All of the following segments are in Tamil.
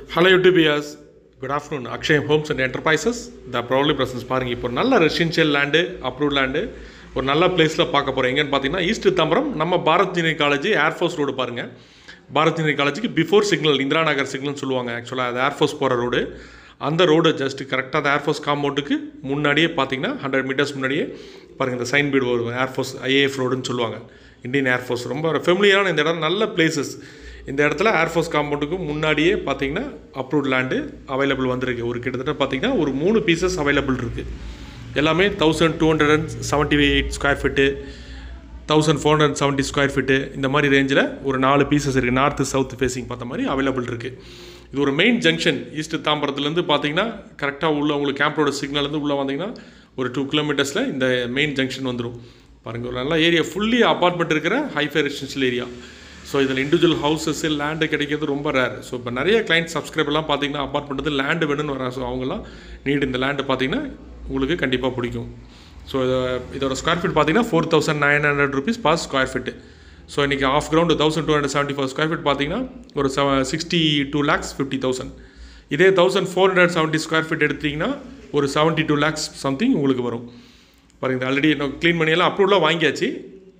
hello YouTubers good afternoon Akshayam homes and enterprises the probably presence பாருங்கள் இப்போ ஒரு நல்ல ரெசிடென்ஷியல் லேண்டு அப்ரூவ் லேண்டு ஒரு நல்ல பிளேஸில் பார்க்க போகிறோம் எங்கன்னு பார்த்தீங்கன்னா ஈஸ்ட் தாம்பரம் நம்ம Bharat junior college air force road பாருங்கள் பாரத் ஜூனியர் காலேஜுக்கு பிஃபோர் சிக்னல் இந்திரா நகர் சிக்னல்னு சொல்லுவாங்க ஆக்சுவலாக அது ஏர்ஃபோர்ஸ் போகிற ரோடு அந்த ரோடு ஜஸ்ட் கரெக்டாக அந்த ஏர்ஃபோர்ஸ் காம்பவுண்டுக்கு முன்னாடியே பார்த்தீங்கன்னா ஹண்ட்ரட் மீட்டர்ஸ் முன்னாடியே பாருங்கள் இந்த சைன் பீடு வரும் ஏர்ஃபோர்ஸ் ஐஏஎஃப் ரோடுன்னு சொல்லுவாங்க இந்தியன் ஏர்ஃபோர்ஸ் ரொம்ப ஃபெமிலியரான இந்த இடம் நல்ல பிளேசஸ் இந்த இடத்துல ஏர்ஃபோர்ஸ் காம்பவுண்டுக்கு முன்னாடியே பார்த்தீங்கன்னா அப்ரூவ்ட் லேண்டு அவைலபிள் வந்திருக்கு ஒரு கிட்டத்தட்ட பார்த்தீங்கன்னா ஒரு மூணு பீசஸ் அவைலபிள் இருக்குது எல்லாமே thousand two hundred and seventy eight square feet thousand four hundred seventy square feet இந்த மாதிரி ரேஞ்சில் ஒரு நாலு பீசஸ் இருக்குது நார்த்து சவுத் ஃபேஸிங் பார்த்த மாதிரி அவைலபிள் இருக்குது இது ஒரு மெயின் ஜங்ஷன் ஈஸ்ட் தாம்பரத்துலேருந்து பார்த்தீங்கன்னா கரெக்டாக உள்ள உங்களுக்கு கேம்ப் ரோட சிக்னல்லேருந்து உள்ளே வந்தீங்கன்னா ஒரு டூ கிலோமீட்டர்ஸில் இந்த மெயின் ஜங்ஷன் வந்துடும் பாருங்கள் ஒரு நல்ல ஏரியா ஃபுல்லி அப்பார்ட்மெண்ட் இருக்கிற ஹைஃபை ரெசிடென்ஷியல் ஏரியா ஸோ இதில் இண்டிவிஜுவல் ஹவுசஸ் லேண்டு கிடைக்கிறது ரொம்ப ரேர் ஸோ இப்போ நிறைய கிளைண்ட் சப்ஸ்கிரைபர்லாம் பார்த்தீங்கன்னா அப்பார்ட்மெண்ட் வந்து லேண்டு வேணும்னு வராங்க ஸோ அவங்களாம் நீட் இந்த லேண்டு பார்த்தீங்கன்னா உங்களுக்கு கண்டிப்பாக பிடிக்கும் ஸோ இதை இதோட ஸ்கொயர் ஃபீட் பார்த்தீங்கன்னா four thousand nine hundred rupees பாஸ் ஸ்கொயர் ஃபீட்டு ஸோ இன்றைக்கி half ground thousand two hundred seventy four square feet பார்த்தீங்கன்னா ஒரு செவ sixty two lakhs fifty thousand இதே thousand four hundred seventy square feet எடுத்திங்கன்னா ஒரு செவன்ட்டி டூ லேக்ஸ் சம்திங் உங்களுக்கு வரும் பாருங்க ஆல்ரெடி இன்னும் க்ளீன் பண்ணியெல்லாம் அப்ரூவ்லாம் வாங்கியாச்சு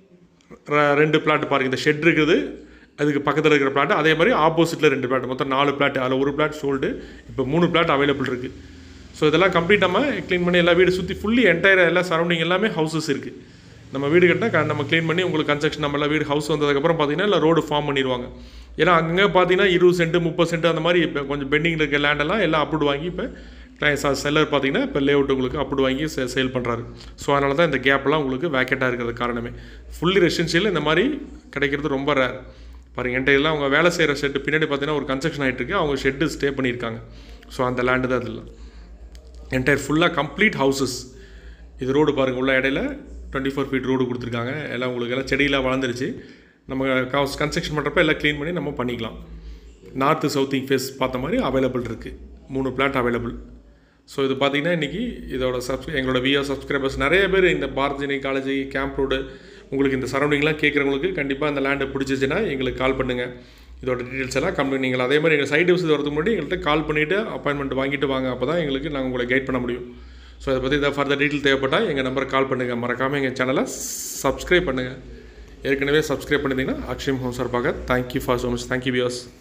ர- ரெண்டு பிளாட் பாருங்கள் இந்த ஷெட் இருக்குது அதுக்கு பக்கத்தில் இருக்கிற பிளாட் அதே மாதிரி ஆப்போசிட்டில் ரெண்டு பிளாட் மொத்தம் நாலு பிளாட் அதில் ஒரு பிளாட் சோல்டு இப்போ மூணு பிளாட் அவைலபிள் இருக்குது ஸோ இதெல்லாம் கம்ப்ளீட் நம்ம க்ளீன் பண்ணி எல்லா வீடு சுற்றி ஃபுல்லி என்டையர் எல்லா சரௌண்டிங் எல்லாமே ஹவுசஸ் இருக்குது நம்ம வீடு கட்டினா க- நம்ம க்ளீன் பண்ணி உங்களுக்கு கன்ஸ்ட்ரக்ஷன் நம்ம எல்லாம் வீடு ஹவுஸ் வந்ததுக்கப்புறம் பார்த்தீங்கன்னா இல்லை ரோடு ஃபார்ம் பண்ணிடுவாங்க ஏன்னா அங்கங்கே பார்த்தீங்கன்னா இருபது சென்ட் முப்பது சென்ட் அந்த மாதிரி இப்போ கொஞ்சம் பெண்டிங்கில் இருக்க லேண்டெல்லாம் எல்லாம் அப்ரூவ் வாங்கி இப்போ செல்லர் பார்த்தீங்கன்னா இப்போ லேஅவுட் உங்களுக்கு அப்ரூவ் வாங்கி சேல் பண்ணுறாரு ஸோ அதனால தான் இந்த கேப்லாம் உங்களுக்கு வேக்கெட்டாக இருக்கிறது காரணமே ஃபுல்லி ரெசிடென்ஷியல் இந்த மாதிரி கிடைக்கிறது ரொம்ப ரேர் பாருங்க என்கிட்ட எல்லாம் அவங்க வேலை செய்கிற ஷெட்டு பின்னாடி பார்த்தீங்கன்னா ஒரு கன்ஸ்ட்ரக்ஷன் ஆகிட்டு இருக்கு அவங்க ஷெட்டு ஸ்டே பண்ணியிருக்காங்க ஸோ அந்த லேண்டு தான் அதெல்லாம் என்டையர் ஃபுல்லாக கம்ப்ளீட் ஹவுசஸ் இது ரோடு பாருங்கள் உள்ள இடையில டுவெண்ட்டி ஃபோர் ஃபீட் ரோடு கொடுத்துருக்காங்க எல்லாம் உங்களுக்கு எல்லாம் செடியெல்லாம் வளர்ந்துருச்சு நம்ம கன்ஸ்ட்ரக்ஷன் பண்ணுறப்ப எல்லாம் க்ளீன் பண்ணி நம்ம பண்ணிக்கலாம் நார்த்து சவுத்திங் ஃபேஸ் பார்த்த மாதிரி அவைலபிள் இருக்குது மூணு பிளாட் அவைலபிள் ஸோ இது பார்த்தீங்கன்னா இன்றைக்கி இதோட சப்ஸ்கிரை எங்களோட விஆர் சப்ஸ்கிரைபர்ஸ் நிறைய பேர் இந்த பாரதினி காலேஜ் கேம்ப் ரோடு உங்களுக்கு இந்த சரௌண்டிங்லாம் கேட்குறவங்களுக்கு கண்டிப்பாக அந்த லேண்டை பிடிச்சிச்சுன்னா எங்களுக்கு கால் பண்ணுங்கள் இதோட டீட்டெயில்ஸ் எல்லாம் கம்பெனி நீங்கள் அதே மாதிரி எங்கள் சைட் விசிட் வரதுக்கு முன்னாடி எங்கள்கிட்ட கால் பண்ணிவிட்டு அப்பாயின்மெண்ட் வாங்கிட்டு வாங்க அப்போ தான் எங்களுக்கு நாங்கள் உங்களை கைட் பண்ண முடியும் ஸோ அதை பற்றி இதை ஃபர்தர் டீட்டெயில் தேவைப்பட்டால் எங்கள் நம்பருக்கு கால் பண்ணுங்கள் மறக்காமல் எங்கள் சேனலை சப்ஸ்கிரைப் பண்ணுங்கள் ஏற்கனவே சப்ஸ்கிரைப் பண்ணியிருந்தீங்கன்னா அக்ஷயம் ஹோம் சார்பாக thank you for so much thank you wears